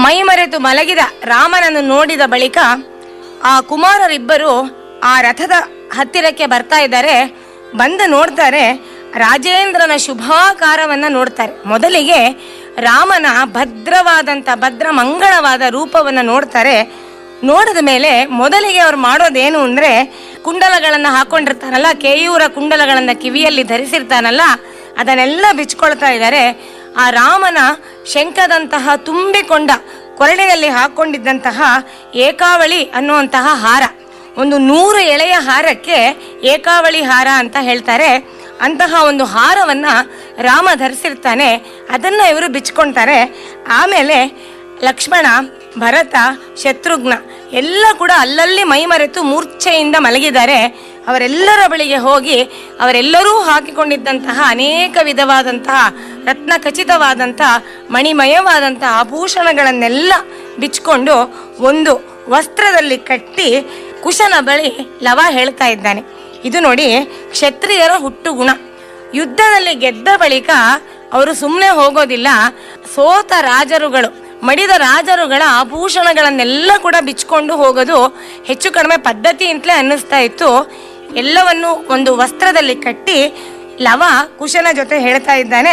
ಮೈ ಮರೆತು ಮಲಗಿದ ರಾಮನನ್ನು ನೋಡಿದ ಬಳಿಕ ಆ ಕುಮಾರರಿಬ್ಬರು ಆ ರಥದ ಹತ್ತಿರಕ್ಕೆ ಬರ್ತಾ ಇದ್ದಾರೆ ಬಂದು ನೋಡ್ತಾರೆ ರಾಜೇಂದ್ರನ ಶುಭಾಕಾರವನ್ನ ನೋಡ್ತಾರೆ ಮೊದಲಿಗೆ ರಾಮನ ಭದ್ರವಾದಂತ ಭದ್ರ ಮಂಗಳವಾದ ರೂಪವನ್ನ ನೋಡ್ತಾರೆ ನೋಡಿದ ಮೇಲೆ ಮೊದಲಿಗೆ ಅವ್ರು ಮಾಡೋದೇನು ಅಂದ್ರೆ ಕುಂಡಲಗಳನ್ನ ಹಾಕೊಂಡಿರ್ತಾನಲ್ಲ ಕೇಯೂರ ಕುಂಡಲಗಳನ್ನ ಕಿವಿಯಲ್ಲಿ ಧರಿಸಿರ್ತಾನಲ್ಲ ಅದನ್ನೆಲ್ಲ ಬಿಚ್ಕೊಳ್ತಾ ಇದ್ದಾರೆ ಆ ರಾಮನ ಶಂಖದಂತಹ ತುಂಬಿಕೊಂಡ ಕೊರಳಿನಲ್ಲಿ ಹಾಕೊಂಡಿದ್ದಂತಹ ಏಕಾವಳಿ ಅನ್ನುವಂತಹ ಹಾರ ಒಂದು ನೂರು ಎಳೆಯ ಹಾರಕ್ಕೆ ಏಕಾವಳಿ ಹಾರ ಅಂತ ಹೇಳ್ತಾರೆ ಅಂತಹ ಒಂದು ಹಾರವನ್ನ ರಾಮ ಧರಿಸಿರ್ತಾನೆ ಅದನ್ನ ಇವರು ಬಿಚ್ಕೊಳ್ತಾರೆ ಆಮೇಲೆ ಲಕ್ಷ್ಮಣ ಭರತ ಶತ್ರುಘ್ನ ಎಲ್ಲ ಕೂಡ ಅಲ್ಲಲ್ಲಿ ಮೈಮರೆತು ಮೂರ್ಛೆಯಿಂದ ಮಲಗಿದ್ದಾರೆ ಅವರೆಲ್ಲರ ಬಳಿಗೆ ಹೋಗಿ ಅವರೆಲ್ಲರೂ ಹಾಕಿಕೊಂಡಿದ್ದಂತಹ ಅನೇಕ ವಿಧವಾದಂತಹ ರತ್ನ ಖಚಿತವಾದಂತಹ ಮಣಿಮಯವಾದಂತಹ ಆಭೂಷಣಗಳನ್ನೆಲ್ಲ ಬಿಚ್ಕೊಂಡು ಒಂದು ವಸ್ತ್ರದಲ್ಲಿ ಕಟ್ಟಿ ಕುಶನ ಬಳಿ ಲವ ಹೇಳ್ತಾ ಇದ್ದಾನೆ ಇದು ನೋಡಿ ಕ್ಷತ್ರಿಯರ ಹುಟ್ಟು ಗುಣ ಯುದ್ಧದಲ್ಲಿ ಗೆದ್ದ ಬಳಿಕ ಅವರು ಸುಮ್ಮನೆ ಹೋಗೋದಿಲ್ಲ ಸೋತ ರಾಜರುಗಳು ಮಡಿದ ರಾಜರುಗಳ ಆಭೂಷಣಗಳನ್ನೆಲ್ಲ ಕೂಡ ಬಿಚ್ಕೊಂಡು ಹೋಗೋದು ಹೆಚ್ಚು ಕಡಿಮೆ ಪದ್ಧತಿ ಅಂತಲೇ ಅನ್ನಿಸ್ತಾ ಇತ್ತು ಎಲ್ಲವನ್ನು ಒಂದು ವಸ್ತ್ರದಲ್ಲಿ ಕಟ್ಟಿ ಲವ ಕುಶನ ಜೊತೆ ಹೇಳ್ತಾ ಇದ್ದಾನೆ